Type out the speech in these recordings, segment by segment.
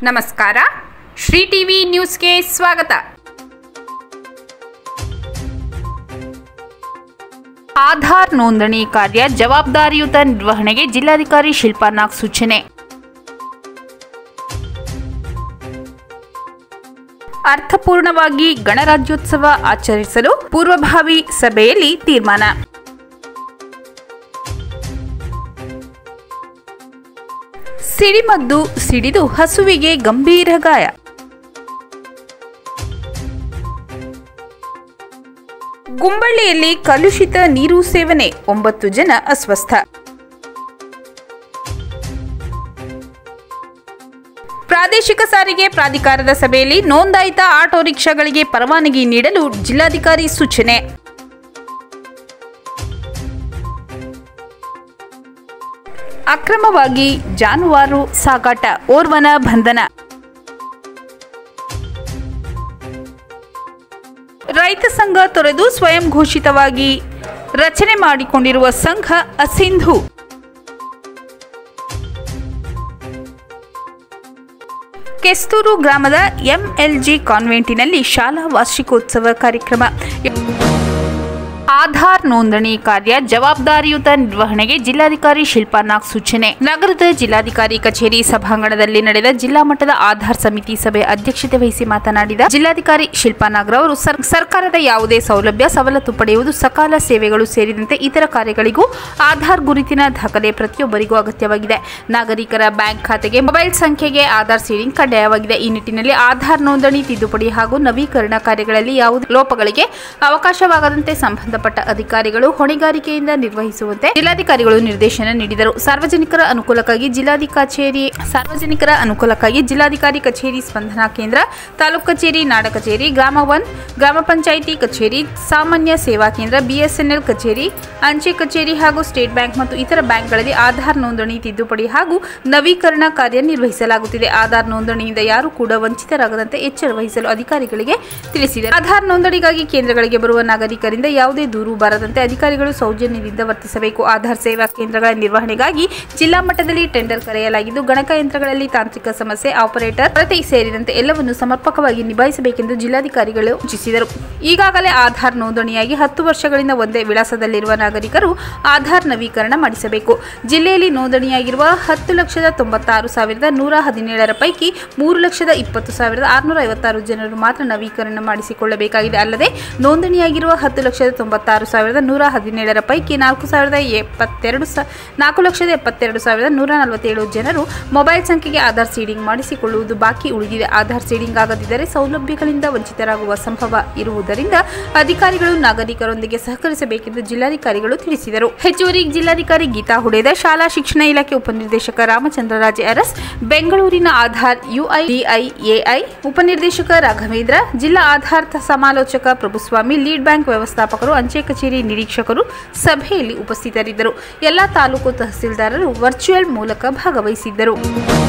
ನಮಸ್ಕಾರ ಶ್ರೀ ಟಿವಿ ನ್ಯೂಸ್ಗೆ ಸ್ವಾಗತ ಆಧಾರ್ ನೋಂದಣಿ ಕಾರ್ಯ ಜವಾಬ್ದಾರಿಯುತ ನಿರ್ವಹಣೆಗೆ ಜಿಲ್ಲಾಧಿಕಾರಿ ಶಿಲ್ಪಾ ನಾಗ್ ಸೂಚನೆ ಅರ್ಥಪೂರ್ಣವಾಗಿ ಗಣರಾಜ್ಯೋತ್ಸವ ಆಚರಿಸಲು ಪೂರ್ವಭಾವಿ ಸಭೆಯಲ್ಲಿ ತೀರ್ಮಾನ ಸಿಡಿಮದ್ದು ಸಿಡಿದು ಹಸುವಿಗೆ ಗಂಭೀರ ಗಾಯ ಗುಂಬಳ್ಳಿಯಲ್ಲಿ ಕಲುಷಿತ ನೀರು ಸೇವನೆ ಒಂಬತ್ತು ಜನ ಅಸ್ವಸ್ಥ ಪ್ರಾದೇಶಿಕ ಸಾರಿಗೆ ಪ್ರಾಧಿಕಾರದ ಸಭೆಯಲ್ಲಿ ನೋಂದಾಯಿತ ಆಟೋ ರಿಕ್ಷಾಗಳಿಗೆ ಪರವಾನಗಿ ನೀಡಲು ಜಿಲ್ಲಾಧಿಕಾರಿ ಸೂಚನೆ ಅಕ್ರಮವಾಗಿ ಜಾನುವಾರು ಸಾಗಾಟ ಓರ್ವನ ಬಂಧನ ರೈತ ಸಂಘ ತೊರೆದು ಸ್ವಯಂ ಘೋಷಿತವಾಗಿ ರಚನೆ ಮಾಡಿಕೊಂಡಿರುವ ಸಂಘ ಅಸಿಂಧು ಕೆಸ್ತೂರು ಗ್ರಾಮದ ಎಂಎಲ್ಜಿ ಕಾನ್ವೆಂಟಿನಲ್ಲಿ ಶಾಲಾ ವಾರ್ಷಿಕೋತ್ಸವ ಕಾರ್ಯಕ್ರಮ ಆಧಾರ್ ನೋಂದಣಿ ಕಾರ್ಯ ಜವಾಬ್ದಾರಿಯುತ ನಿರ್ವಹಣೆಗೆ ಜಿಲ್ಲಾಧಿಕಾರಿ ಶಿಲ್ಪಾ ನಾಗ್ ಸೂಚನೆ ನಗರದ ಜಿಲ್ಲಾಧಿಕಾರಿ ಕಚೇರಿ ಸಭಾಂಗಣದಲ್ಲಿ ನಡೆದ ಜಿಲ್ಲಾ ಮಟ್ಟದ ಆಧಾರ್ ಸಮಿತಿ ಸಭೆ ಅಧ್ಯಕ್ಷತೆ ವಹಿಸಿ ಮಾತನಾಡಿದ ಜಿಲ್ಲಾಧಿಕಾರಿ ಶಿಲ್ಪಾ ನಾಗ್ ರವರು ಸರ್- ಸರ್ಕಾರದ ಯಾವುದೇ ಸೌಲಭ್ಯ ಸವಲತ್ತು ಪಡೆಯುವುದು ಸಕಾಲ ಸೇವೆಗಳು ಸೇರಿದಂತೆ ಇತರ ಕಾರ್ಯಗಳಿಗೂ ಆಧಾರ್ ಗುರುತಿನ ದಾಖಲೆ ಪ್ರತಿಯೊಬ್ಬರಿಗೂ ಅಗತ್ಯವಾಗಿದೆ ನಾಗರಿಕರ ಬ್ಯಾಂಕ್ ಖಾತೆಗೆ ಮೊಬೈಲ್ ಸಂಖ್ಯೆಗೆ ಆಧಾರ್ ಸೀಡಿಂಗ್ ಕಡ್ಡಾಯವಾಗಿದೆ ಈ ನಿಟ್ಟಿನಲ್ಲಿ ಆಧಾರ್ ನೋಂದಣಿ ತಿದ್ದುಪಡಿ ಹಾಗೂ ನವೀಕರಣ ಕಾರ್ಯಗಳಲ್ಲಿ ಯಾವುದೇ ಲೋಪಗಳಿಗೆ ಅವಕಾಶವಾಗದಂತೆ ಸಂಬಂಧಪಟ್ಟ ಅಧಿಕಾರಿಗಳು ಹೊಣೆಗಾರಿಕೆಯಿಂದ ನಿರ್ವಹಿಸುವಂತೆ ಜಿಲ್ಲಾಧಿಕಾರಿಗಳು ನಿರ್ದೇಶನ ನೀಡಿದರು ಸಾರ್ವಜನಿಕರ ಅನುಕೂಲಕ್ಕಾಗಿ ಜಿಲ್ಲಾಧಿಕಾರಿ ಕಚೇರಿ ಸಾರ್ವಜನಿಕರ ಅನುಕೂಲಕ್ಕಾಗಿ ಜಿಲ್ಲಾಧಿಕಾರಿ ಕಚೇರಿ ಸ್ಪಂದನಾ ಕೇಂದ್ರ ತಾಲೂಕು ಕಚೇರಿ ನಾಡ ಕಚೇರಿ ಗ್ರಾಮ ಒನ್ ಗ್ರಾಮ ಪಂಚಾಯಿತಿ ಕಚೇರಿ ಸಾಮಾನ್ಯ ಸೇವಾ ಕೇಂದ್ರ ಬಿಎಸ್ಎನ್ಎಲ್ ಕಚೇರಿ ಅಂಚೆ ಕಚೇರಿ ಹಾಗೂ ಸ್ಟೇಟ್ ಬ್ಯಾಂಕ್ ಮತ್ತು ಇತರ ಬ್ಯಾಂಕ್ಗಳಲ್ಲಿ ಆಧಾರ್ ನೋಂದಣಿ ತಿದ್ದುಪಡಿ ಹಾಗೂ ನವೀಕರಣ ಕಾರ್ಯ ನಿರ್ವಹಿಸಲಾಗುತ್ತಿದೆ ಆಧಾರ್ ನೋಂದಣಿಯಿಂದ ಯಾರು ಕೂಡ ವಂಚಿತರಾಗದಂತೆ ಎಚ್ಚರ ವಹಿಸಲು ಅಧಿಕಾರಿಗಳಿಗೆ ತಿಳಿಸಿದೆ ಆಧಾರ್ ನೋಂದಣಿಗಾಗಿ ಕೇಂದ್ರಗಳಿಗೆ ಬರುವ ನಾಗರಿಕರಿಂದ ಯಾವುದೇ ದೂರು ಬಾರದಂತೆ ಅಧಿಕಾರಿಗಳು ಸೌಜನ್ಯದಿಂದ ವರ್ತಿಸಬೇಕು ಆಧಾರ್ ಸೇವಾ ಕೇಂದ್ರಗಳ ನಿರ್ವಹಣೆಗಾಗಿ ಜಿಲ್ಲಾ ಮಟ್ಟದಲ್ಲಿ ಟೆಂಡರ್ ಕರೆಯಲಾಗಿದ್ದು ಗಣಕಯಂತ್ರಗಳಲ್ಲಿ ತಾಂತ್ರಿಕ ಸಮಸ್ಯೆ ಆಪರೇಟರ್ ಕೊರತೆ ಸೇರಿದಂತೆ ಎಲ್ಲವನ್ನು ಸಮರ್ಪಕವಾಗಿ ನಿಭಾಯಿಸಬೇಕೆಂದು ಜಿಲ್ಲಾಧಿಕಾರಿಗಳು ಸೂಚಿಸಿದರು ಈಗಾಗಲೇ ಆಧಾರ್ ನೋಂದಣಿಯಾಗಿ ಹತ್ತು ವರ್ಷಗಳಿಂದ ಒಂದೇ ವಿಳಾಸದಲ್ಲಿರುವ ನಾಗರಿಕರು ಆಧಾರ್ ನವೀಕರಣ ಮಾಡಿಸಬೇಕು ಜಿಲ್ಲೆಯಲ್ಲಿ ನೋಂದಣಿಯಾಗಿರುವ ಹತ್ತು ಲಕ್ಷದ ತೊಂಬತ್ತಾರು ಸಾವಿರದ ನೂರ ಹದಿನೇಳರ ಪೈಕಿ ಮೂರು ಲಕ್ಷದ ಇಪ್ಪತ್ತು ಸಾವಿರದ ಆರುನೂರ ಐವತ್ತಾರು ಜನರು ಮಾತ್ರ ನವೀಕರಣ ಮಾಡಿಸಿಕೊಳ್ಳಬೇಕಾಗಿದೆ ಅಲ್ಲದೆ ನೋಂದಣಿಯಾಗಿರುವ ಹತ್ತು ಲಕ್ಷದ ತೊಂಬತ್ತಾರು ಸಾವಿರದ ನೂರ ಹದಿನೇಳರ ಪೈಕಿ ನಾಲ್ಕು ಸಾವಿರದ ಎಪ್ಪತ್ತೆರಡು ಸ ನಾಲ್ಕು ಲಕ್ಷದ ಎಪ್ಪತ್ತೆರಡು ಸಾವಿರದ ನೂರ ನಲವತ್ತೇಳು ಜನರು ಮೊಬೈಲ್ ಸಂಖ್ಯೆಗೆ ಆಧಾರ್ ಸೀಡಿಂಗ್ ಮಾಡಿಸಿಕೊಳ್ಳುವುದು ಬಾಕಿ ಉಳಿದಿದೆ ಆಧಾರ್ ಸೀಡಿಂಗ್ ಆಗದಿದ್ದರೆ ಸೌಲಭ್ಯಗಳಿಂದ ವಂಚಿತರಾಗುವ ಸಂಭವ ಇರುವುದರಿಂದ ಅಧಿಕಾರಿಗಳು ನಾಗರಿಕರೊಂದಿಗೆ ಸಹಕರಿಸಬೇಕೆಂದು ಜಿಲ್ಲಾಧಿಕಾರಿಗಳು ತಿಳಿಸಿದರು ಹೆಚ್ಚುವರಿ ಜಿಲ್ಲಾಧಿಕಾರಿ ಗೀತಾ ಹುಡೇದ ಶಾಲಾ ಶಿಕ್ಷಣ ಇಲಾಖೆ ಉಪನಿರ್ದೇಶಕ ರಾಮಚಂದ್ರ ರಾಜೆ ಅರಸ್ ಬೆಂಗಳೂರಿನ ಆಧಾರ್ ಯುಐಡಿಐಎಐ ಉಪನಿರ್ದೇಶಕ ರಾಘವೇಂದ್ರ ಜಿಲ್ಲಾ ಆಧಾರ್ ತ- ಸಮಾಲೋಚಕ ಪ್ರಭುಸ್ವಾಮಿ ಲೀಡ್ ಬ್ಯಾಂಕ್ ವ್ಯವಸ್ಥಾಪಕರು ಅಂಚೆ ಕಚೇರಿ ನಿರೀಕ್ಷಕರು ಸಭೆಯಲ್ಲಿ ಉಪಸ್ಥಿತರಿದ್ದರು ಎಲ್ಲ ತಾಲೂಕು ತಹಸೀಲ್ದಾರರು ವರ್ಚುವಲ್ ಮೂಲಕ ಭಾಗವಹಿಸಿದ್ದರು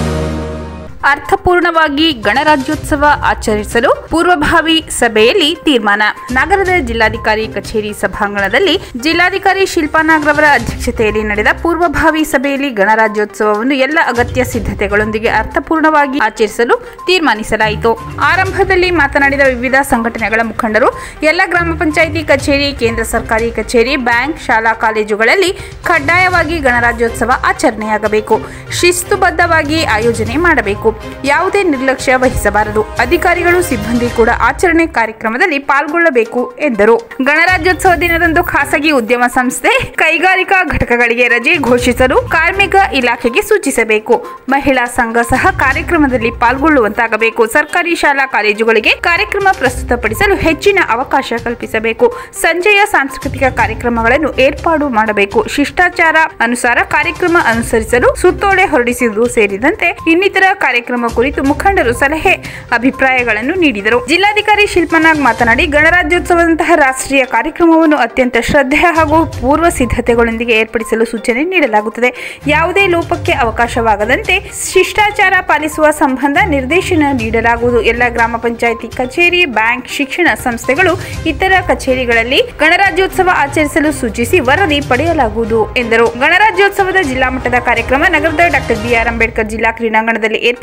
ಅರ್ಥಪೂರ್ಣವಾಗಿ ಗಣರಾಜ್ಯೋತ್ಸವ ಆಚರಿಸಲು ಪೂರ್ವಭಾವಿ ಸಭೆಯಲ್ಲಿ ತೀರ್ಮಾನ ನಗರದ ಜಿಲ್ಲಾಧಿಕಾರಿ ಕಚೇರಿ ಸಭಾಂಗಣದಲ್ಲಿ ಜಿಲ್ಲಾಧಿಕಾರಿ ಶಿಲ್ಪಾ ನಾಗ್ರವರ ಅಧ್ಯಕ್ಷತೆಯಲ್ಲಿ ನಡೆದ ಪೂರ್ವಭಾವಿ ಸಭೆಯಲ್ಲಿ ಗಣರಾಜ್ಯೋತ್ಸವವನ್ನು ಎಲ್ಲ ಅಗತ್ಯ ಸಿದ್ಧತೆಗಳೊಂದಿಗೆ ಅರ್ಥಪೂರ್ಣವಾಗಿ ಆಚರಿಸಲು ತೀರ್ಮಾನಿಸಲಾಯಿತು ಆರಂಭದಲ್ಲಿ ಮಾತನಾಡಿದ ವಿವಿಧ ಸಂಘಟನೆಗಳ ಮುಖಂಡರು ಎಲ್ಲ ಗ್ರಾಮ ಪಂಚಾಯಿತಿ ಕಚೇರಿ ಕೇಂದ್ರ ಸರ್ಕಾರಿ ಕಚೇರಿ ಬ್ಯಾಂಕ್ ಶಾಲಾ ಕಾಲೇಜುಗಳಲ್ಲಿ ಕಡ್ಡಾಯವಾಗಿ ಗಣರಾಜ್ಯೋತ್ಸವ ಆಚರಣೆಯಾಗಬೇಕು ಶಿಸ್ತುಬದ್ಧವಾಗಿ ಆಯೋಜನೆ ಮಾಡಬೇಕು ಯಾವುದೇ ನಿರ್ಲಕ್ಷ್ಯ ವಹಿಸಬಾರದು ಅಧಿಕಾರಿಗಳು ಸಿಬ್ಬಂದಿ ಕೂಡ ಆಚರಣೆ ಕಾರ್ಯಕ್ರಮದಲ್ಲಿ ಪಾಲ್ಗೊಳ್ಳಬೇಕು ಎಂದರು ಗಣರಾಜ್ಯೋತ್ಸವ ದಿನದಂದು ಖಾಸಗಿ ಉದ್ಯಮ ಸಂಸ್ಥೆ ಕೈಗಾರಿಕಾ ಘಟಕಗಳಿಗೆ ರಜೆ ಘೋಷಿಸಲು ಕಾರ್ಮಿಕ ಇಲಾಖೆಗೆ ಸೂಚಿಸಬೇಕು ಮಹಿಳಾ ಸಂಘ ಸಹ ಕಾರ್ಯಕ್ರಮದಲ್ಲಿ ಪಾಲ್ಗೊಳ್ಳುವಂತಾಗಬೇಕು ಸರ್ಕಾರಿ ಶಾಲಾ ಕಾಲೇಜುಗಳಿಗೆ ಕಾರ್ಯಕ್ರಮ ಪ್ರಸ್ತುತಪಡಿಸಲು ಹೆಚ್ಚಿನ ಅವಕಾಶ ಕಲ್ಪಿಸಬೇಕು ಸಂಜೆಯ ಸಾಂಸ್ಕೃತಿಕ ಕಾರ್ಯಕ್ರಮಗಳನ್ನು ಏರ್ಪಾಡು ಮಾಡಬೇಕು ಶಿಷ್ಟಾಚಾರ ಅನುಸಾರ ಕಾರ್ಯಕ್ರಮ ಅನುಸರಿಸಲು ಸುತ್ತೋಲೆ ಹೊರಡಿಸುವುದು ಸೇರಿದಂತೆ ಇನ್ನಿತರ ಕಾರ್ಯಕ್ರಮ ಕುರಿತು ಮುಖಂಡರು ಸಲಹೆ ಅಭಿಪ್ರಾಯಗಳನ್ನು ನೀಡಿದರು ಜಿಲ್ಲಾಧಿಕಾರಿ ಶಿಲ್ಪನಾಗ್ ಮಾತನಾಡಿ ಗಣರಾಜ್ಯೋತ್ಸವದಂತಹ ರಾಷ್ಟ್ರೀಯ ಕಾರ್ಯಕ್ರಮವನ್ನು ಅತ್ಯಂತ ಶ್ರದ್ಧೆ ಹಾಗೂ ಪೂರ್ವ ಸಿದ್ಧತೆಗಳೊಂದಿಗೆ ಏರ್ಪಡಿಸಲು ಸೂಚನೆ ನೀಡಲಾಗುತ್ತದೆ ಯಾವುದೇ ಲೋಪಕ್ಕೆ ಅವಕಾಶವಾಗದಂತೆ ಶಿಷ್ಟಾಚಾರ ಪಾಲಿಸುವ ಸಂಬಂಧ ನಿರ್ದೇಶನ ನೀಡಲಾಗುವುದು ಎಲ್ಲ ಗ್ರಾಮ ಪಂಚಾಯಿತಿ ಕಚೇರಿ ಬ್ಯಾಂಕ್ ಶಿಕ್ಷಣ ಸಂಸ್ಥೆಗಳು ಇತರ ಕಚೇರಿಗಳಲ್ಲಿ ಗಣರಾಜ್ಯೋತ್ಸವ ಆಚರಿಸಲು ಸೂಚಿಸಿ ವರದಿ ಪಡೆಯಲಾಗುವುದು ಎಂದರು ಗಣರಾಜ್ಯೋತ್ಸವದ ಜಿಲ್ಲಾ ಮಟ್ಟದ ಕಾರ್ಯಕ್ರಮ ನಗರದ ಡಾಕ್ಟರ್ ಬಿಆರ್ ಅಂಬೇಡ್ಕರ್ ಜಿಲ್ಲಾ ಕ್ರೀಡಾಂಗಣದಲ್ಲಿ ಏರ್ಪಡಿಸಲಾಗಿದೆ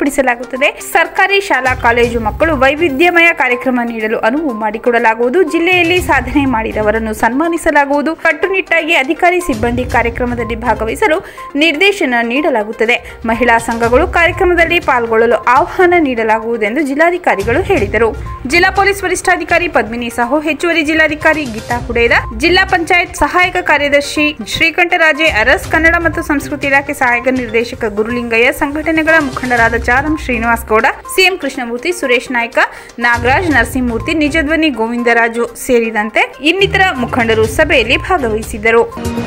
ಏರ್ಪಡಿಸಲಾಗುತ್ತದೆ ಸರ್ಕಾರಿ ಶಾಲಾ ಕಾಲೇಜು ಮಕ್ಕಳು ವೈವಿಧ್ಯಮಯ ಕಾರ್ಯಕ್ರಮ ನೀಡಲು ಅನುವು ಮಾಡಿಕೊಡಲಾಗುವುದು ಜಿಲ್ಲೆಯಲ್ಲಿ ಸಾಧನೆ ಮಾಡಿದವರನ್ನು ಸನ್ಮಾನಿಸಲಾಗುವುದು ಕಟ್ಟುನಿಟ್ಟಾಗಿ ಅಧಿಕಾರಿ ಸಿಬ್ಬಂದಿ ಕಾರ್ಯಕ್ರಮದಲ್ಲಿ ಭಾಗವಹಿಸಲು ನಿರ್ದೇಶನ ನೀಡಲಾಗುತ್ತದೆ ಮಹಿಳಾ ಸಂಘಗಳು ಕಾರ್ಯಕ್ರಮದಲ್ಲಿ ಪಾಲ್ಗೊಳ್ಳಲು ಆಹ್ವಾನ ನೀಡಲಾಗುವುದೆಂದು ಜಿಲ್ಲಾಧಿಕಾರಿಗಳು ಹೇಳಿದರು ಜಿಲ್ಲಾ ಪೊಲೀಸ್ ವರಿಷ್ಠಾಧಿಕಾರಿ ಪದ್ಮಿನಿ ಸಾಹು ಹೆಚ್ಚುವರಿ ಜಿಲ್ಲಾಧಿಕಾರಿ ಗೀತಾ ಹುಡೇದ ಜಿಲ್ಲಾ ಪಂಚಾಯತ್ ಸಹಾಯಕ ಕಾರ್ಯದರ್ಶಿ ಶ್ರೀಕಂಠರಾಜೆ ಅರಸ್ ಕನ್ನಡ ಮತ್ತು ಸಂಸ್ಕೃತಿ ಇಲಾಖೆ ಸಹಾಯಕ ನಿರ್ದೇಶಕ ಗುರುಲಿಂಗಯ್ಯ ಸಂಘಟನೆಗಳ ಮುಖಂಡರಾದ ಚಾರಂ ಶ್ರೀನಿವಾಸ್ ಗೌಡ ಸಿಎಂ ಕೃಷ್ಣಮೂರ್ತಿ ಸುರೇಶ್ ನಾಯ್ಕ ನಾಗರಾಜ್ ನರಸಿಂಹಮೂರ್ತಿ ನಿಜಧ್ವನಿ ಗೋವಿಂದರಾಜು ಸೇರಿದಂತೆ ಇನ್ನಿತರ ಮುಖಂಡರು ಸಭೆಯಲ್ಲಿ ಭಾಗವಹಿಸಿದ್ದರು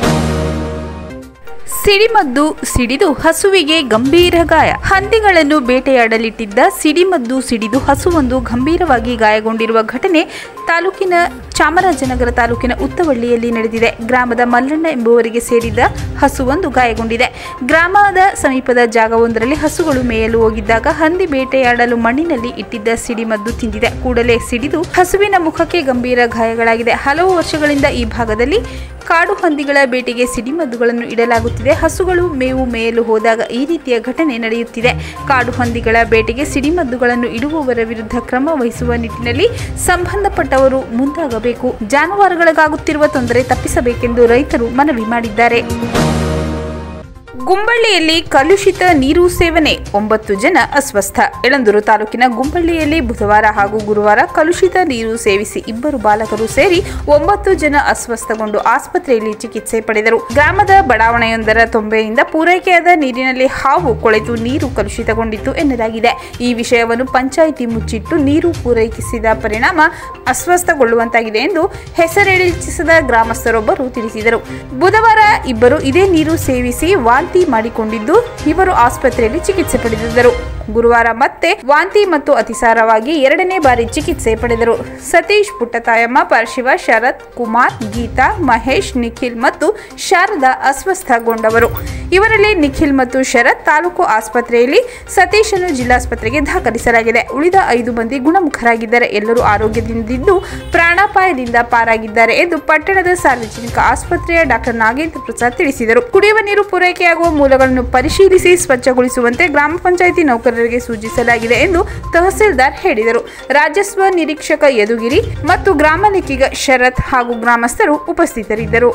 ಸಿಡಿಮದ್ದು ಸಿಡಿದು ಹಸುವಿಗೆ ಗಂಭೀರ ಗಾಯ ಹಂದಿಗಳನ್ನು ಬೇಟೆಯಾಡಲಿಟ್ಟಿದ್ದ ಸಿಡಿಮದ್ದು ಸಿಡಿದು ಹಸುವೊಂದು ಗಂಭೀರವಾಗಿ ಗಾಯಗೊಂಡಿರುವ ಘಟನೆ ತಾಲೂಕಿನ ಚಾಮರಾಜನಗರ ತಾಲೂಕಿನ ಉತ್ತವಳ್ಳಿಯಲ್ಲಿ ನಡೆದಿದೆ ಗ್ರಾಮದ ಮಲ್ಲಣ್ಣ ಎಂಬುವರಿಗೆ ಸೇರಿದ ಹಸುವೊಂದು ಗಾಯಗೊಂಡಿದೆ ಗ್ರಾಮದ ಸಮೀಪದ ಜಾಗವೊಂದರಲ್ಲಿ ಹಸುಗಳು ಮೇಯಲು ಹೋಗಿದ್ದಾಗ ಹಂದಿ ಬೇಟೆಯಾಡಲು ಮಣ್ಣಿನಲ್ಲಿ ಇಟ್ಟಿದ್ದ ಸಿಡಿಮದ್ದು ತಿಂದಿದೆ ಕೂಡಲೇ ಸಿಡಿದು ಹಸುವಿನ ಮುಖಕ್ಕೆ ಗಂಭೀರ ಗಾಯಗಳಾಗಿದೆ ಹಲವು ವರ್ಷಗಳಿಂದ ಈ ಭಾಗದಲ್ಲಿ ಕಾಡು ಹಂದಿಗಳ ಬೇಟೆಗೆ ಸಿಡಿಮದ್ದುಗಳನ್ನು ಇಡಲಾಗುತ್ತಿದೆ ಹಸುಗಳು ಮೇವು ಮೇಯಲು ಹೋದಾಗ ಈ ರೀತಿಯ ಘಟನೆ ನಡೆಯುತ್ತಿದೆ ಕಾಡು ಹಂದಿಗಳ ಬೇಟೆಗೆ ಸಿಡಿಮದ್ದುಗಳನ್ನು ಇಡುವವರ ವಿರುದ್ಧ ಕ್ರಮ ವಹಿಸುವ ನಿಟ್ಟಿನಲ್ಲಿ ಸಂಬಂಧಪಟ್ಟವರು ಮುಂದಾಗಬೇಕು ಜಾನುವಾರುಗಳಿಗಾಗುತ್ತಿರುವ ತೊಂದರೆ ತಪ್ಪಿಸಬೇಕೆಂದು ರೈತರು ಮನವಿ ಮಾಡಿದ್ದಾರೆ ಗುಂಬಳ್ಳಿಯಲ್ಲಿ ಕಲುಷಿತ ನೀರು ಸೇವನೆ ಒಂಬತ್ತು ಜನ ಅಸ್ವಸ್ಥ ಯಳಂದೂರು ತಾಲೂಕಿನ ಗುಂಬಳ್ಳಿಯಲ್ಲಿ ಬುಧವಾರ ಹಾಗೂ ಗುರುವಾರ ಕಲುಷಿತ ನೀರು ಸೇವಿಸಿ ಇಬ್ಬರು ಬಾಲಕರು ಸೇರಿ ಒಂಬತ್ತು ಜನ ಅಸ್ವಸ್ಥಗೊಂಡು ಆಸ್ಪತ್ರೆಯಲ್ಲಿ ಚಿಕಿತ್ಸೆ ಪಡೆದರು ಗ್ರಾಮದ ಬಡಾವಣೆಯೊಂದರ ತೊಂಬೆಯಿಂದ ಪೂರೈಕೆಯಾದ ನೀರಿನಲ್ಲಿ ಹಾವು ಕೊಳೆತು ನೀರು ಕಲುಷಿತಗೊಂಡಿತ್ತು ಎನ್ನಲಾಗಿದೆ ಈ ವಿಷಯವನ್ನು ಪಂಚಾಯಿತಿ ಮುಚ್ಚಿಟ್ಟು ನೀರು ಪೂರೈಸಿದ ಪರಿಣಾಮ ಅಸ್ವಸ್ಥಗೊಳ್ಳುವಂತಾಗಿದೆ ಎಂದು ಹೆಸರಿಳಿಸಿದ ಗ್ರಾಮಸ್ಥರೊಬ್ಬರು ತಿಳಿಸಿದರು ಬುಧವಾರ ಇಬ್ಬರು ಇದೇ ನೀರು ಸೇವಿಸಿ ವಾಂತಿ ಮಾಡಿಕೊಂಡಿದ್ದು ಇವರು ಆಸ್ಪತ್ರೆಯಲ್ಲಿ ಚಿಕಿತ್ಸೆ ಪಡೆದಿದ್ದರು ಗುರುವಾರ ಮತ್ತೆ ವಾಂತಿ ಮತ್ತು ಅತಿಸಾರವಾಗಿ ಎರಡನೇ ಬಾರಿ ಚಿಕಿತ್ಸೆ ಪಡೆದರು ಸತೀಶ್ ಪುಟ್ಟತಾಯಮ್ಮ ಪರಶಿವ ಶರತ್ ಕುಮಾರ್ ಗೀತಾ ಮಹೇಶ್ ನಿಖಿಲ್ ಮತ್ತು ಶಾರದಾ ಅಸ್ವಸ್ಥಗೊಂಡವರು ಇವರಲ್ಲಿ ನಿಖಿಲ್ ಮತ್ತು ಶರತ್ ತಾಲೂಕು ಆಸ್ಪತ್ರೆಯಲ್ಲಿ ಸತೀಶನ್ನು ಜಿಲ್ಲಾಸ್ಪತ್ರೆಗೆ ದಾಖಲಿಸಲಾಗಿದೆ ಉಳಿದ ಐದು ಮಂದಿ ಗುಣಮುಖರಾಗಿದ್ದಾರೆ ಎಲ್ಲರೂ ಆರೋಗ್ಯದಿಂದಿದ್ದು ಪ್ರಾಣಾಪಾಯದಿಂದ ಪಾರಾಗಿದ್ದಾರೆ ಎಂದು ಪಟ್ಟಣದ ಸಾರ್ವಜನಿಕ ಆಸ್ಪತ್ರೆಯ ಡಾಕ್ಟರ್ ನಾಗೇಂದ್ರ ಪ್ರಸಾದ್ ತಿಳಿಸಿದರು ಕುಡಿಯುವ ನೀರು ಪೂರೈಕೆಯಾಗುವ ಮೂಲಗಳನ್ನು ಪರಿಶೀಲಿಸಿ ಸ್ವಚ್ಛಗೊಳಿಸುವಂತೆ ಗ್ರಾಮ ಪಂಚಾಯಿತಿ ನೌಕರರಿಗೆ ಸೂಚಿಸಲಾಗಿದೆ ಎಂದು ತಹಸೀಲ್ದಾರ್ ಹೇಳಿದರು ರಾಜಸ್ವ ನಿರೀಕ್ಷಕ ಯದುಗಿರಿ ಮತ್ತು ಗ್ರಾಮ ಲೆಕ್ಕಿಗ ಶರತ್ ಹಾಗೂ ಗ್ರಾಮಸ್ಥರು ಉಪಸ್ಥಿತರಿದ್ದರು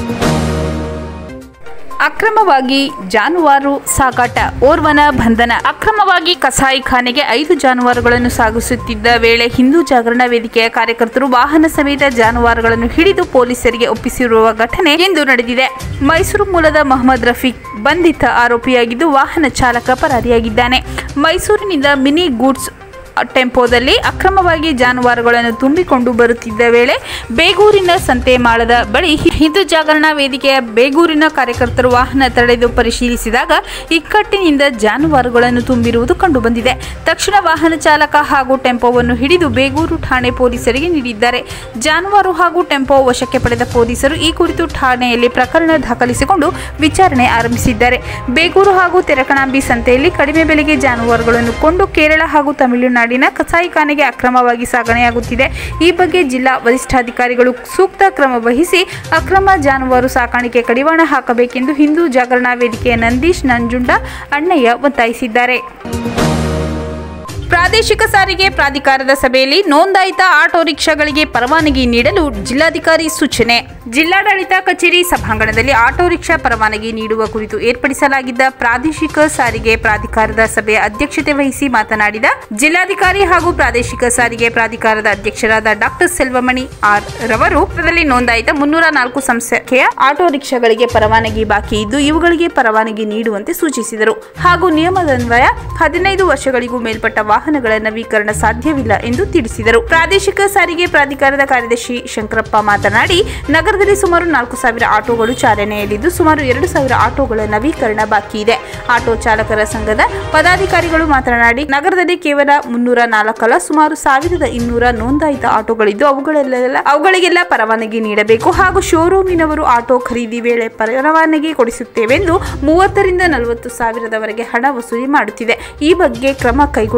ಅಕ್ರಮವಾಗಿ ಜಾನುವಾರು ಸಾಗಾಟ ಓರ್ವನ ಬಂಧನ ಅಕ್ರಮವಾಗಿ ಕಸಾಯಿಖಾನೆಗೆ ಐದು ಜಾನುವಾರುಗಳನ್ನು ಸಾಗಿಸುತ್ತಿದ್ದ ವೇಳೆ ಹಿಂದೂ ಜಾಗರಣ ವೇದಿಕೆಯ ಕಾರ್ಯಕರ್ತರು ವಾಹನ ಸಮೇತ ಜಾನುವಾರುಗಳನ್ನು ಹಿಡಿದು ಪೊಲೀಸರಿಗೆ ಒಪ್ಪಿಸಿರುವ ಘಟನೆ ಇಂದು ನಡೆದಿದೆ ಮೈಸೂರು ಮೂಲದ ಮೊಹಮ್ಮದ್ ರಫೀಕ್ ಬಂಧಿತ ಆರೋಪಿಯಾಗಿದ್ದು ವಾಹನ ಚಾಲಕ ಪರಾರಿಯಾಗಿದ್ದಾನೆ ಮೈಸೂರಿನಿಂದ ಮಿನಿ ಗೂಡ್ಸ್ ಟೆಂಪೋದಲ್ಲಿ ಅಕ್ರಮವಾಗಿ ಜಾನುವಾರುಗಳನ್ನು ತುಂಬಿಕೊಂಡು ಬರುತ್ತಿದ್ದ ವೇಳೆ ಬೇಗೂರಿನ ಸಂತೆಮಾಳದ ಬಳಿ ಹಿಂದೂ ಜಾಗರಣ ವೇದಿಕೆಯ ಬೇಗೂರಿನ ಕಾರ್ಯಕರ್ತರು ವಾಹನ ತಡೆದು ಪರಿಶೀಲಿಸಿದಾಗ ಇಕ್ಕಟ್ಟಿನಿಂದ ಜಾನುವಾರುಗಳನ್ನು ತುಂಬಿರುವುದು ಕಂಡುಬಂದಿದೆ ತಕ್ಷಣ ವಾಹನ ಚಾಲಕ ಹಾಗೂ ಟೆಂಪೋವನ್ನು ಹಿಡಿದು ಬೇಗೂರು ಠಾಣೆ ಪೊಲೀಸರಿಗೆ ನೀಡಿದ್ದಾರೆ ಜಾನುವಾರು ಹಾಗೂ ಟೆಂಪೋ ವಶಕ್ಕೆ ಪಡೆದ ಪೊಲೀಸರು ಈ ಕುರಿತು ಠಾಣೆಯಲ್ಲಿ ಪ್ರಕರಣ ದಾಖಲಿಸಿಕೊಂಡು ವಿಚಾರಣೆ ಆರಂಭಿಸಿದ್ದಾರೆ ಬೇಗೂರು ಹಾಗೂ ತೆರಕಣಾಂಬಿ ಸಂತೆಯಲ್ಲಿ ಕಡಿಮೆ ಬೆಲೆಗೆ ಜಾನುವಾರುಗಳನ್ನು ಕೊಂಡು ಕೇರಳ ಹಾಗೂ ತಮಿಳುನಾಡಿನ ಕಸಾಯಿಖಾನೆಗೆ ಅಕ್ರಮವಾಗಿ ಸಾಗಣೆಯಾಗುತ್ತಿದೆ ಈ ಬಗ್ಗೆ ಜಿಲ್ಲಾ ವರಿಷ್ಠಾಧಿಕಾರಿಗಳು ಸೂಕ್ತ ಕ್ರಮ ವಹಿಸಿ ಅಕ್ರಮ ಜಾನುವಾರು ಸಾಕಾಣಿಕೆ ಕಡಿವಾಣ ಹಾಕಬೇಕೆಂದು ಹಿಂದೂ ಜಾಗರಣಾ ವೇದಿಕೆಯ ನಂದೀಶ್ ನಂಜುಂಡ ಅಣ್ಣಯ್ಯ ಒತ್ತಾಯಿಸಿದ್ದಾರೆ ಪ್ರಾದೇಶಿಕ ಸಾರಿಗೆ ಪ್ರಾಧಿಕಾರದ ಸಭೆಯಲ್ಲಿ ನೋಂದಾಯಿತ ಆಟೋ ರಿಕ್ಷಾಗಳಿಗೆ ಪರವಾನಗಿ ನೀಡಲು ಜಿಲ್ಲಾಧಿಕಾರಿ ಸೂಚನೆ ಜಿಲ್ಲಾಡಳಿತ ಕಚೇರಿ ಸಭಾಂಗಣದಲ್ಲಿ ಆಟೋ ರಿಕ್ಷಾ ಪರವಾನಗಿ ನೀಡುವ ಕುರಿತು ಏರ್ಪಡಿಸಲಾಗಿದ್ದ ಪ್ರಾದೇಶಿಕ ಸಾರಿಗೆ ಪ್ರಾಧಿಕಾರದ ಸಭೆಯ ಅಧ್ಯಕ್ಷತೆ ವಹಿಸಿ ಮಾತನಾಡಿದ ಜಿಲ್ಲಾಧಿಕಾರಿ ಹಾಗೂ ಪ್ರಾದೇಶಿಕ ಸಾರಿಗೆ ಪ್ರಾಧಿಕಾರದ ಅಧ್ಯಕ್ಷರಾದ ಡಾಕ್ಟರ್ ಸೆಲ್ವಮಣಿ ಆರ್ ರವರು ಇದರಲ್ಲಿ ನೋಂದಾಯಿತ ಮುನ್ನೂರ ನಾಲ್ಕು ಸಂಖ್ಯೆಯ ಆಟೋ ರಿಕ್ಷಾಗಳಿಗೆ ಪರವಾನಗಿ ಬಾಕಿ ಇದ್ದು ಇವುಗಳಿಗೆ ಪರವಾನಗಿ ನೀಡುವಂತೆ ಸೂಚಿಸಿದರು ಹಾಗೂ ನಿಯಮದನ್ವಯ ಹದಿನೈದು ವರ್ಷಗಳಿಗೂ ಮೇಲ್ಪಟ್ಟ ವಾಹನಗಳ ನವೀಕರಣ ಸಾಧ್ಯವಿಲ್ಲ ಎಂದು ತಿಳಿಸಿದರು ಪ್ರಾದೇಶಿಕ ಸಾರಿಗೆ ಪ್ರಾಧಿಕಾರದ ಕಾರ್ಯದರ್ಶಿ ಶಂಕರಪ್ಪ ಮಾತನಾಡಿ ನಗರದಲ್ಲಿ ಸುಮಾರು ನಾಲ್ಕು ಸಾವಿರ ಆಟೋಗಳು ಚಾಲನೆಯಲ್ಲಿದ್ದು ಸುಮಾರು ಎರಡು ಸಾವಿರ ಆಟೋಗಳ ನವೀಕರಣ ಬಾಕಿ ಇದೆ ಆಟೋ ಚಾಲಕರ ಸಂಘದ ಪದಾಧಿಕಾರಿಗಳು ಮಾತನಾಡಿ ನಗರದಲ್ಲಿ ಕೇವಲ ಮುನ್ನೂರ ನಾಲ್ಕಲ್ಲ ಸುಮಾರು ಸಾವಿರದ ಇನ್ನೂರ ನೋಂದಾಯಿತ ಆಟೋಗಳಿದ್ದು ಅವುಗಳೆಲ್ಲ ಅವುಗಳಿಗೆಲ್ಲ ಪರವಾನಗಿ ನೀಡಬೇಕು ಹಾಗೂ ಶೋರೂಮಿನವರು ಆಟೋ ಖರೀದಿ ವೇಳೆ ಪರವಾನಗಿ ಕೊಡಿಸುತ್ತೇವೆಂದು ಮೂವತ್ತರಿಂದ ನಲವತ್ತು ಸಾವಿರದವರೆಗೆ ಹಣ ವಸೂಲಿ ಮಾಡುತ್ತಿದೆ ಈ ಬಗ್ಗೆ ಕ್ರಮ ಕೈಗೊಳ್ಳಬೇಕು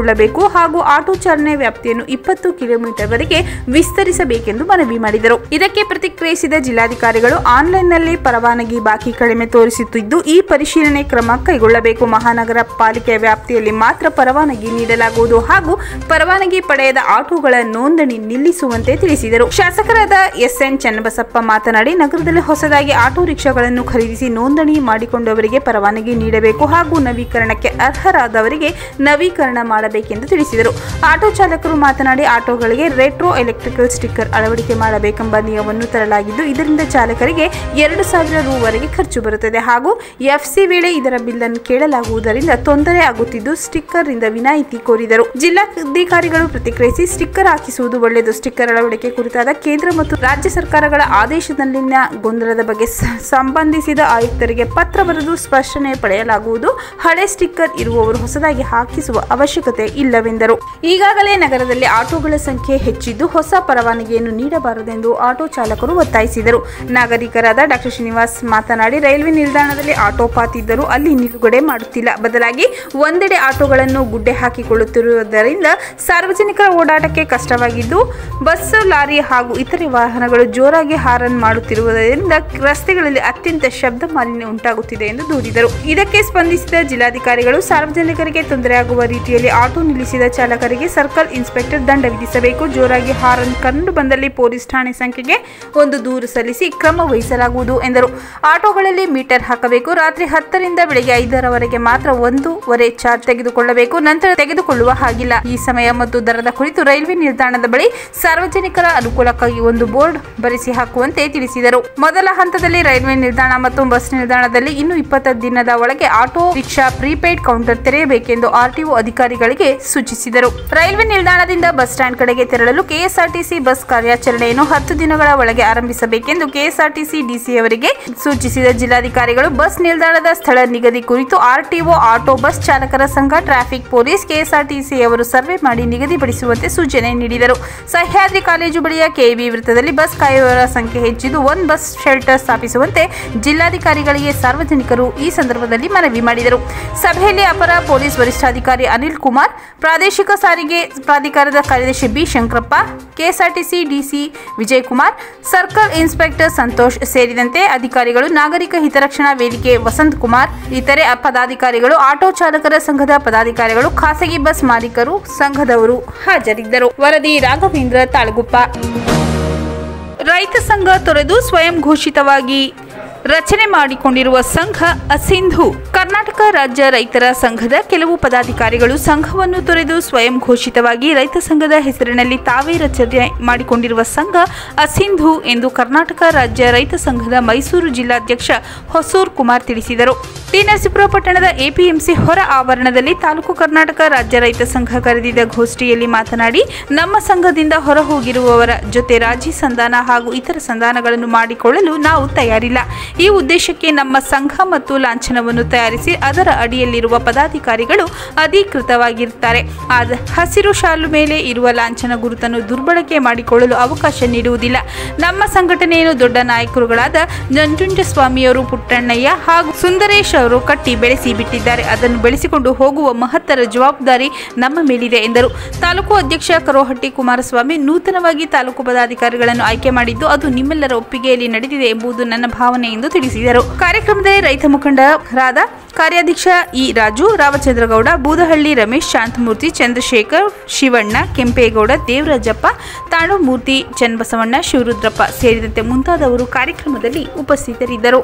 ಮಾಡಬೇಕು ಹಾಗೂ ಆಟೋ ಚಾಲನೆ ವ್ಯಾಪ್ತಿಯನ್ನು ಇಪ್ಪತ್ತು ಕಿಲೋಮೀಟರ್ವರೆಗೆ ವಿಸ್ತರಿಸಬೇಕೆಂದು ಮನವಿ ಮಾಡಿದರು ಇದಕ್ಕೆ ಪ್ರತಿಕ್ರಿಯಿಸಿದ ಜಿಲ್ಲಾಧಿಕಾರಿಗಳು ಆನ್ಲೈನ್ನಲ್ಲಿ ಪರವಾನಗಿ ಬಾಕಿ ಕಡಿಮೆ ತೋರಿಸುತ್ತಿದ್ದು ಈ ಪರಿಶೀಲನೆ ಕ್ರಮ ಕೈಗೊಳ್ಳಬೇಕು ಮಹಾನಗರ ಪಾಲಿಕೆಯ ವ್ಯಾಪ್ತಿಯಲ್ಲಿ ಮಾತ್ರ ಪರವಾನಗಿ ನೀಡಲಾಗುವುದು ಹಾಗೂ ಪರವಾನಗಿ ಪಡೆಯದ ಆಟೋಗಳ ನೋಂದಣಿ ನಿಲ್ಲಿಸುವಂತೆ ತಿಳಿಸಿದರು ಶಾಸಕರಾದ ಎಸ್ಎನ್ ಚನ್ನಬಸಪ್ಪ ಮಾತನಾಡಿ ನಗರದಲ್ಲಿ ಹೊಸದಾಗಿ ಆಟೋ ರಿಕ್ಷಾಗಳನ್ನು ಖರೀದಿಸಿ ನೋಂದಣಿ ಮಾಡಿಕೊಂಡವರಿಗೆ ಪರವಾನಗಿ ನೀಡಬೇಕು ಹಾಗೂ ನವೀಕರಣಕ್ಕೆ ಅರ್ಹರಾದವರಿಗೆ ನವೀಕರಣ ಮಾಡಬೇಕೆಂದು ತಿಳಿಸಿದರು ಆಟೋ ಚಾಲಕರು ಮಾತನಾಡಿ ಆಟೋಗಳಿಗೆ ರೆಟ್ರೋ ಎಲೆಕ್ಟ್ರಿಕಲ್ ಸ್ಟಿಕ್ಕರ್ ಅಳವಡಿಕೆ ಮಾಡಬೇಕೆಂಬ ನಿಯಮವನ್ನು ತರಲಾಗಿದ್ದು ಇದರಿಂದ ಚಾಲಕರಿಗೆ ಎರಡು ಸಾವಿರ ರೂವರೆಗೆ ಖರ್ಚು ಬರುತ್ತದೆ ಹಾಗೂ ಎಫ್ಸಿ ವೇಳೆ ಇದರ ಬಿಲ್ ಅನ್ನು ಕೇಳಲಾಗುವುದರಿಂದ ತೊಂದರೆ ಆಗುತ್ತಿದ್ದು ಸ್ಟಿಕ್ಕರ್ ಇಂದ ವಿನಾಯಿತಿ ಕೋರಿದರು ಜಿಲ್ಲಾಧಿಕಾರಿಗಳು ಪ್ರತಿಕ್ರಿಯಿಸಿ ಸ್ಟಿಕ್ಕರ್ ಹಾಕಿಸುವುದು ಒಳ್ಳೆಯದು ಸ್ಟಿಕ್ಕರ್ ಅಳವಡಿಕೆ ಕುರಿತಾದ ಕೇಂದ್ರ ಮತ್ತು ರಾಜ್ಯ ಸರ್ಕಾರಗಳ ಆದೇಶದಲ್ಲಿನ ಗೊಂದಲದ ಬಗ್ಗೆ ಸ- ಸಂಬಂಧಿಸಿದ ಆಯುಕ್ತರಿಗೆ ಪತ್ರ ಬರೆದು ಸ್ಪಷ್ಟನೆ ಪಡೆಯಲಾಗುವುದು ಹಳೆ ಸ್ಟಿಕ್ಕರ್ ಇರುವವರು ಹೊಸದಾಗಿ ಹಾಕಿಸುವ ಅವಶ್ಯಕತೆ ಇಲ್ಲವೆಂದರು ಈಗಾಗಲೇ ನಗರದಲ್ಲಿ ಆಟೋಗಳ ಸಂಖ್ಯೆ ಹೆಚ್ಚಿದ್ದು ಹೊಸ ಪರವಾನಗಿಯನ್ನು ನೀಡಬಾರದೆಂದು ಆಟೋ ಚಾಲಕರು ಒತ್ತಾಯಿಸಿದರು ನಾಗರಿಕರಾದ ಡಾಕ್ಟರ್ ಶ್ರೀನಿವಾಸ್ ಮಾತನಾಡಿ ರೈಲ್ವೆ ನಿಲ್ದಾಣದಲ್ಲಿ ಆಟೋ ಪಾತಿದ್ದರೂ ಅಲ್ಲಿ ನಿಲುಗಡೆ ಮಾಡುತ್ತಿಲ್ಲ ಬದಲಾಗಿ ಒಂದೆಡೆ ಆಟೋಗಳನ್ನು ಗುಡ್ಡೆ ಹಾಕಿಕೊಳ್ಳುತ್ತಿರುವುದರಿಂದ ಸಾರ್ವಜನಿಕರ ಓಡಾಟಕ್ಕೆ ಕಷ್ಟವಾಗಿದ್ದು ಬಸ್ ಲಾರಿ ಹಾಗೂ ಇತರೆ ವಾಹನಗಳು ಜೋರಾಗಿ ಹಾರನ್ ಮಾಡುತ್ತಿರುವುದರಿಂದ ರಸ್ತೆಗಳಲ್ಲಿ ಅತ್ಯಂತ ಶಬ್ದ ಮಾಲಿನ್ಯ ಉಂಟಾಗುತ್ತಿದೆ ಎಂದು ದೂರಿದರು ಇದಕ್ಕೆ ಸ್ಪಂದಿಸಿದ ಜಿಲ್ಲಾಧಿಕಾರಿಗಳು ಸಾರ್ವಜನಿಕರಿಗೆ ತೊಂದರೆಯಾಗುವ ರೀತಿಯಲ್ಲಿ ಆಟೋ ನಿಲ್ಲಿಸಿದ ಚಾಲಕರಿಗೆ ಸರ್ಕಲ್ ಇನ್ಸ್ಪೆಕ್ಟರ್ ದಂಡ ವಿಧಿಸಬೇಕು ಜೋರಾಗಿ ಹಾರನ್ ಕಂಡು ಬಂದಲ್ಲಿ ಪೊಲೀಸ್ ಠಾಣೆ ಸಂಖ್ಯೆಗೆ ಒಂದು ದೂರು ಸಲ್ಲಿಸಿ ಕ್ರಮ ವಹಿಸಲಾಗುವುದು ಎಂದರು ಆಟೋಗಳಲ್ಲಿ ಮೀಟರ್ ಹಾಕಬೇಕು ರಾತ್ರಿ ಹತ್ತರಿಂದ ಬೆಳಗ್ಗೆ ಐದರವರೆಗೆ ಮಾತ್ರ ಒಂದೂವರೆ ಚಾರ್ಜ್ ತೆಗೆದುಕೊಳ್ಳಬೇಕು ನಂತರ ತೆಗೆದುಕೊಳ್ಳುವ ಹಾಗಿಲ್ಲ ಈ ಸಮಯ ಮತ್ತು ದರದ ಕುರಿತು ರೈಲ್ವೆ ನಿಲ್ದಾಣದ ಬಳಿ ಸಾರ್ವಜನಿಕರ ಅನುಕೂಲಕ್ಕಾಗಿ ಒಂದು ಬೋರ್ಡ್ ಬರೆಸಿ ಹಾಕುವಂತೆ ತಿಳಿಸಿದರು ಮೊದಲ ಹಂತದಲ್ಲಿ ರೈಲ್ವೆ ನಿಲ್ದಾಣ ಮತ್ತು ಬಸ್ ನಿಲ್ದಾಣದಲ್ಲಿ ಇನ್ನು ಇಪ್ಪತ್ತು ದಿನದ ಒಳಗೆ ಆಟೋ ರಿಕ್ಷಾ ಪ್ರೀಪೇಯ್ಡ್ ಕೌಂಟರ್ ತೆರೆಯಬೇಕೆಂದು ಆರ್ಟಿಒ ಅಧಿಕಾರಿಗಳಿಗೆ ಸೂಚಿಸಿದರು ರೈಲ್ವೆ ನಿಲ್ದಾಣದಿಂದ ಬಸ್ ಸ್ಟ್ಯಾಂಡ್ ಕಡೆಗೆ ತೆರಳಲು ಕೆಎಸ್ಆರ್ಟಿಸಿ ಬಸ್ ಕಾರ್ಯಾಚರಣೆಯನ್ನು ಹತ್ತು ದಿನಗಳ ಒಳಗೆ ಆರಂಭಿಸಬೇಕೆಂದು ಕೆಎಸ್ಆರ್ಟಿಸಿ ಡಿಸಿ ಅವರಿಗೆ ಸೂಚಿಸಿದ ಜಿಲ್ಲಾಧಿಕಾರಿಗಳು ಬಸ್ ನಿಲ್ದಾಣದ ಸ್ಥಳ ನಿಗದಿ ಕುರಿತು ಆರ್ಟಿಒ ಆಟೋ ಬಸ್ ಚಾಲಕರ ಸಂಘ ಟ್ರಾಫಿಕ್ ಪೊಲೀಸ್ ಕೆಎಸ್ಆರ್ಟಿಸಿ ಅವರು ಸರ್ವೆ ಮಾಡಿ ನಿಗದಿಪಡಿಸುವಂತೆ ಸೂಚನೆ ನೀಡಿದರು ಸಹ್ಯಾದ್ರಿ ಕಾಲೇಜು ಬಳಿಯ ಕೆಬಿ ವೃತ್ತದಲ್ಲಿ ಬಸ್ ಕಾಯುವವರ ಸಂಖ್ಯೆ ಹೆಚ್ಚಿದ್ದು ಒನ್ ಬಸ್ ಶೆಲ್ಟರ್ ಸ್ಥಾಪಿಸುವಂತೆ ಜಿಲ್ಲಾಧಿಕಾರಿಗಳಿಗೆ ಸಾರ್ವಜನಿಕರು ಈ ಸಂದರ್ಭದಲ್ಲಿ ಮನವಿ ಮಾಡಿದರು ಸಭೆಯಲ್ಲಿ ಅಪರ ಪೊಲೀಸ್ ವರಿಷ್ಠಾಧಿಕಾರಿ ಅನಿಲ್ ಕುಮಾರ್ ಪ್ರಾದೇಶಿಕ ಸಾರಿಗೆ ಪ್ರಾಧಿಕಾರದ ಕಾರ್ಯದರ್ಶಿ B Shankarappa KSRTC DC Vijayakumar circle inspector Santosh ಸೇರಿದಂತೆ ಅಧಿಕಾರಿಗಳು ನಾಗರಿಕ ಹಿತರಕ್ಷಣಾ ವೇದಿಕೆ ವಸಂತ್ ಕುಮಾರ್ ಇತರೆ ಪದಾಧಿಕಾರಿಗಳು ಆಟೋ ಚಾಲಕರ ಸಂಘದ ಪದಾಧಿಕಾರಿಗಳು ಖಾಸಗಿ ಬಸ್ ಮಾಲೀಕರು ಸಂಘದವರು ಹಾಜರಿದ್ದರು ವರದಿ ರಾಘವೇಂದ್ರ ತಾಳಗುಪ್ಪ ರೈತ ಸಂಘ ತೊರೆದು ಸ್ವಯಂ ಘೋಷಿತವಾಗಿ ರಚನೆ ಮಾಡಿಕೊಂಡಿರುವ ಸಂಘ ಅಸಿಂಧು ಕರ್ನಾಟಕ ರಾಜ್ಯ ರೈತರ ಸಂಘದ ಕೆಲವು ಪದಾಧಿಕಾರಿಗಳು ಸಂಘವನ್ನು ತೊರೆದು ಸ್ವಯಂ ಘೋಷಿತವಾಗಿ ರೈತ ಸಂಘದ ಹೆಸರಿನಲ್ಲಿ ತಾವೇ ರಚನೆ ಮಾಡಿಕೊಂಡಿರುವ ಸಂಘ ಅಸಿಂಧು ಎಂದು ಕರ್ನಾಟಕ ರಾಜ್ಯ ರೈತ ಸಂಘದ ಮೈಸೂರು ಜಿಲ್ಲಾಧ್ಯಕ್ಷ ಹೊಸೂರ್ ಕುಮಾರ್ ತಿಳಿಸಿದರು ಟಿ ನರಸೀಪುರ ಪಟ್ಟಣದ ಎಪಿಎಂಸಿ ಹೊರ ಆವರಣದಲ್ಲಿ ತಾಲೂಕು ಕರ್ನಾಟಕ ರಾಜ್ಯ ರೈತ ಸಂಘ ಕರೆದಿದ್ದ ಗೋಷ್ಠಿಯಲ್ಲಿ ಮಾತನಾಡಿ ನಮ್ಮ ಸಂಘದಿಂದ ಹೊರ ಹೋಗಿರುವವರ ಜೊತೆ ರಾಜಿ ಸಂಧಾನ ಹಾಗೂ ಇತರ ಸಂಧಾನಗಳನ್ನು ಮಾಡಿಕೊಳ್ಳಲು ನಾವು ತಯಾರಿಲ್ಲ ಈ ಉದ್ದೇಶಕ್ಕೆ ನಮ್ಮ ಸಂಘ ಮತ್ತು ಲಾಂಛನವನ್ನು ತಯಾರಿಸಿ ಅದರ ಅಡಿಯಲ್ಲಿರುವ ಪದಾಧಿಕಾರಿಗಳು ಅಧಿಕೃತವಾಗಿರುತ್ತಾರೆ ಆದ ಹಸಿರು ಶಾಲು ಮೇಲೆ ಇರುವ ಲಾಂಛನ ಗುರುತನ್ನು ದುರ್ಬಳಕೆ ಮಾಡಿಕೊಳ್ಳಲು ಅವಕಾಶ ನೀಡುವುದಿಲ್ಲ ನಮ್ಮ ಸಂಘಟನೆಯನ್ನು ದೊಡ್ಡ ನಾಯಕರುಗಳಾದ ನಂಜುಂಡಸ್ವಾಮಿಯವರು ಪುಟ್ಟಣ್ಣಯ್ಯ ಹಾಗೂ ಸುಂದರೇಶ್ ಅವರು ಕಟ್ಟಿ ಬೆಳೆಸಿ ಬಿಟ್ಟಿದ್ದಾರೆ ಅದನ್ನು ಬೆಳೆಸಿಕೊಂಡು ಹೋಗುವ ಮಹತ್ತರ ಜವಾಬ್ದಾರಿ ನಮ್ಮ ಮೇಲಿದೆ ಎಂದರು ತಾಲೂಕು ಅಧ್ಯಕ್ಷ ಕರೋಹಟ್ಟಿ ಕುಮಾರಸ್ವಾಮಿ ನೂತನವಾಗಿ ತಾಲೂಕು ಪದಾಧಿಕಾರಿಗಳನ್ನು ಆಯ್ಕೆ ಮಾಡಿದ್ದು ಅದು ನಿಮ್ಮೆಲ್ಲರ ಒಪ್ಪಿಗೆಯಲ್ಲಿ ನಡೆದಿದೆ ಎಂಬುದು ನನ್ನ ಭಾವನೆ ಎಂದು ತಿಳಿಸಿದರು ಕಾರ್ಯಕ್ರಮದಲ್ಲಿ ರೈತ ಮುಖಂಡರಾದ ಕಾರ್ಯಾಧ್ಯಕ್ಷ ಇ ರಾಜು ರಾಮಚಂದ್ರಗೌಡ ಬೂದಹಳ್ಳಿ ರಮೇಶ್ ಶಾಂತಮೂರ್ತಿ ಚಂದ್ರಶೇಖರ್ ಶಿವಣ್ಣ ಕೆಂಪೇಗೌಡ ದೇವರಾಜಪ್ಪ ತಾಣುಮೂರ್ತಿ ಚನ್ನಬಸವಣ್ಣ ಶಿವರುದ್ರಪ್ಪ ಸೇರಿದಂತೆ ಮುಂತಾದವರು ಕಾರ್ಯಕ್ರಮದಲ್ಲಿ ಉಪಸ್ಥಿತರಿದ್ದರು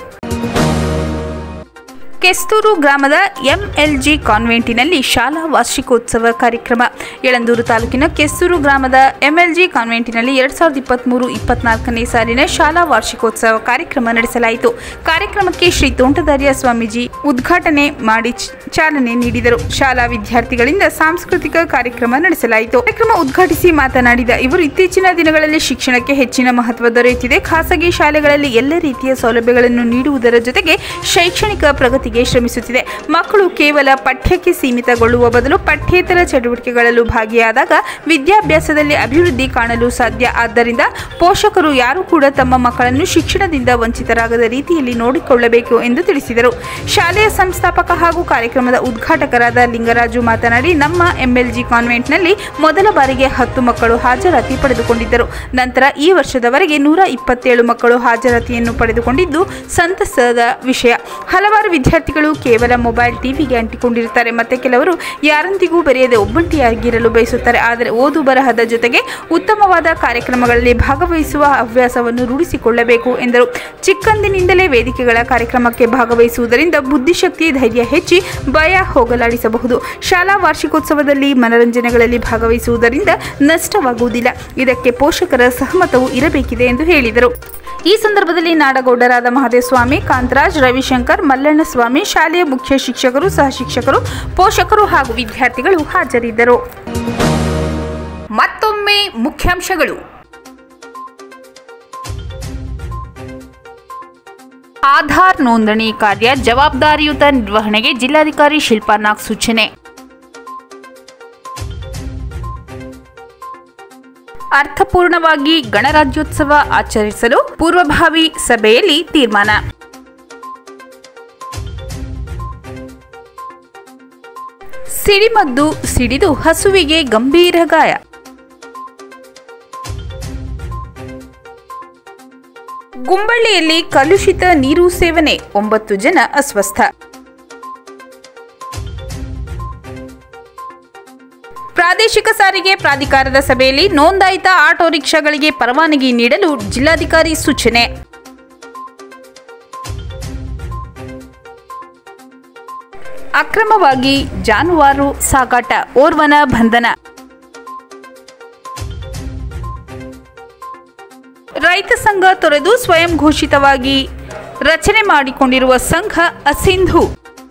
ಕೆಸ್ತೂರು ಗ್ರಾಮದ ಎಂಎಲ್ಜಿ ಕಾನ್ವೆಂಟಿನಲ್ಲಿ ಶಾಲಾ ವಾರ್ಷಿಕೋತ್ಸವ ಕಾರ್ಯಕ್ರಮ ಯಳಂದೂರು ತಾಲೂಕಿನ ಕೆಸ್ತೂರು ಗ್ರಾಮದ ಎಂಎಲ್ಜಿ ಕಾನ್ವೆಂಟಿನಲ್ಲಿ ಎರಡ್ ಸಾವಿರದ ಇಪ್ಪತ್ತ್ಮೂರು ಇಪ್ಪತ್ನಾಲ್ಕನೇ ಸಾಲಿನ ಶಾಲಾ ವಾರ್ಷಿಕೋತ್ಸವ ಕಾರ್ಯಕ್ರಮ ನಡೆಸಲಾಯಿತು ಕಾರ್ಯಕ್ರಮಕ್ಕೆ ಶ್ರೀ ತೋಂಟದಾರ್ಯ ಸ್ವಾಮೀಜಿ ಉದ್ಘಾಟನೆ ಮಾಡಿ ಚ- ಚಾಲನೆ ನೀಡಿದರು ಶಾಲಾ ವಿದ್ಯಾರ್ಥಿಗಳಿಂದ ಸಾಂಸ್ಕೃತಿಕ ಕಾರ್ಯಕ್ರಮ ನಡೆಸಲಾಯಿತು ಕಾರ್ಯಕ್ರಮ ಉದ್ಘಾಟಿಸಿ ಮಾತನಾಡಿದ ಇವರು ಇತ್ತೀಚಿನ ದಿನಗಳಲ್ಲಿ ಶಿಕ್ಷಣಕ್ಕೆ ಹೆಚ್ಚಿನ ಮಹತ್ವ ದೊರೆಯುತ್ತಿದೆ ಖಾಸಗಿ ಶಾಲೆಗಳಲ್ಲಿ ಎಲ್ಲ ರೀತಿಯ ಸೌಲಭ್ಯಗಳನ್ನು ನೀಡುವುದರ ಜೊತೆಗೆ ಶೈಕ್ಷಣಿಕ ಪ್ರಗತಿಗೆ ಉನ್ನತಿಗೆ ಶ್ರಮಿಸುತ್ತಿದೆ ಮಕ್ಕಳು ಕೇವಲ ಪಠ್ಯಕ್ಕೆ ಸೀಮಿತಗೊಳ್ಳುವ ಬದಲು ಪಠ್ಯೇತರ ಚಟುವಟಿಕೆಗಳಲ್ಲೂ ಭಾಗಿಯಾದಾಗ ವಿದ್ಯಾಭ್ಯಾಸದಲ್ಲಿ ಅಭಿವೃದ್ಧಿ ಕಾಣಲು ಸಾಧ್ಯ ಆದ್ದರಿಂದ ಪೋಷಕರು ಯಾರೂ ಕೂಡ ತಮ್ಮ ಮಕ್ಕಳನ್ನು ಶಿಕ್ಷಣದಿಂದ ವಂಚಿತರಾಗದ ರೀತಿಯಲ್ಲಿ ನೋಡಿಕೊಳ್ಳಬೇಕು ಎಂದು ತಿಳಿಸಿದರು ಶಾಲೆಯ ಸಂಸ್ಥಾಪಕ ಹಾಗೂ ಕಾರ್ಯಕ್ರಮದ ಉದ್ಘಾಟಕರಾದ ಲಿಂಗರಾಜು ಮಾತನಾಡಿ ನಮ್ಮ ಎಂಎಲ್ಜಿ ಕಾನ್ವೆಂಟ್ನಲ್ಲಿ ಮೊದಲ ಬಾರಿಗೆ ಹತ್ತು ಮಕ್ಕಳು ಹಾಜರಾತಿ ಪಡೆದುಕೊಂಡಿದ್ದರು ನಂತರ ಈ ವರ್ಷದವರೆಗೆ ನೂರ ಇಪ್ಪತ್ತೇಳು ಮಕ್ಕಳು ಹಾಜರಾತಿಯನ್ನು ಪಡೆದುಕೊಂಡಿದ್ದು ಸಂತಸದ ವಿಷಯ ಹಲವಾರು ವಿದ್ಯಾರ್ಥಿಗಳು ಕೇವಲ ಮೊಬೈಲ್ ಟಿವಿಗೆ ಅಂಟಿಕೊಂಡಿರುತ್ತಾರೆ ಮತ್ತೆ ಕೆಲವರು ಯಾರೊಂದಿಗೂ ಬೆರೆಯದೆ ಒಬ್ಬಂಟಿಯಾಗಿರಲು ಬಯಸುತ್ತಾರೆ ಆದರೆ ಓದು ಬರಹದ ಜೊತೆಗೆ ಉತ್ತಮವಾದ ಕಾರ್ಯಕ್ರಮಗಳಲ್ಲಿ ಭಾಗವಹಿಸುವ ಹವ್ಯಾಸವನ್ನು ರೂಢಿಸಿಕೊಳ್ಳಬೇಕು ಎಂದರು ಚಿಕ್ಕಂದಿನಿಂದಲೇ ವೇದಿಕೆಗಳ ಕಾರ್ಯಕ್ರಮಕ್ಕೆ ಭಾಗವಹಿಸುವುದರಿಂದ ಬುದ್ಧಿಶಕ್ತಿ ಧೈರ್ಯ ಹೆಚ್ಚಿ ಭಯ ಹೋಗಲಾಡಿಸಬಹುದು ಶಾಲಾ ವಾರ್ಷಿಕೋತ್ಸವದಲ್ಲಿ ಮನರಂಜನೆಗಳಲ್ಲಿ ಭಾಗವಹಿಸುವುದರಿಂದ ನಷ್ಟವಾಗುವುದಿಲ್ಲ ಇದಕ್ಕೆ ಪೋಷಕರ ಸಹಮತವು ಇರಬೇಕಿದೆ ಎಂದು ಹೇಳಿದರು ಈ ಸಂದರ್ಭದಲ್ಲಿ ನಾಡಗೌಡರಾದ ಮಹದೇವಸ್ವಾಮಿ ಕಾಂತರಾಜ್ ರವಿಶಂಕರ್ ಮಲ್ಲಣ್ಣಸ್ವಾಮಿ ಶಾಲೆಯ ಮುಖ್ಯ ಶಿಕ್ಷಕರು ಸಹ ಶಿಕ್ಷಕರು ಪೋಷಕರು ಹಾಗೂ ವಿದ್ಯಾರ್ಥಿಗಳು ಹಾಜರಿದ್ದರು ಮತ್ತೊಮ್ಮೆ ಮುಖ್ಯಾಂಶಗಳು ಆಧಾರ್ ನೋಂದಣಿ ಕಾರ್ಯ ಜವಾಬ್ದಾರಿಯುತ ನಿರ್ವಹಣೆಗೆ ಜಿಲ್ಲಾಧಿಕಾರಿ ಶಿಲ್ಪಾ ನಾಗ್ ಸೂಚನೆ ಅರ್ಥಪೂರ್ಣವಾಗಿ ಗಣರಾಜ್ಯೋತ್ಸವ ಆಚರಿಸಲು ಪೂರ್ವಭಾವಿ ಸಭೆಯಲ್ಲಿ ತೀರ್ಮಾನ ಸಿಡಿಮದ್ದು ಸಿಡಿದು ಹಸುವಿಗೆ ಗಂಭೀರ ಗಾಯ ಗುಂಬಳ್ಳಿಯಲ್ಲಿ ಕಲುಷಿತ ನೀರು ಸೇವನೆ ಒಂಬತ್ತು ಜನ ಅಸ್ವಸ್ಥ ಪ್ರಾದೇಶಿಕ ಸಾರಿಗೆ ಪ್ರಾಧಿಕಾರದ ಸಭೆಯಲ್ಲಿ ನೋಂದಾಯಿತ ಆಟೋ ರಿಕ್ಷಾಗಳಿಗೆ ಪರವಾನಗಿ ನೀಡಲು ಜಿಲ್ಲಾಧಿಕಾರಿ ಸೂಚನೆ ಅಕ್ರಮವಾಗಿ ಜಾನುವಾರು ಸಾಗಾಟ ಓರ್ವನ ಬಂಧನ ರೈತ ಸಂಘ ತೊರೆದು ಸ್ವಯಂ ಘೋಷಿತವಾಗಿ ರಚನೆ ಮಾಡಿಕೊಂಡಿರುವ ಸಂಘ ಅಸಿಂಧು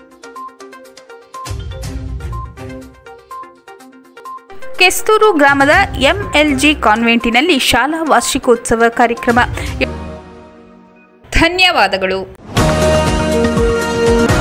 ಕೆಸ್ತೂರು ಗ್ರಾಮದ ಎಂಎಲ್ಜಿ ಕಾನ್ವೆಂಟಿನಲ್ಲಿ ಶಾಲಾ ವಾರ್ಷಿಕೋತ್ಸವ ಕಾರ್ಯಕ್ರಮ ಧನ್ಯವಾದಗಳು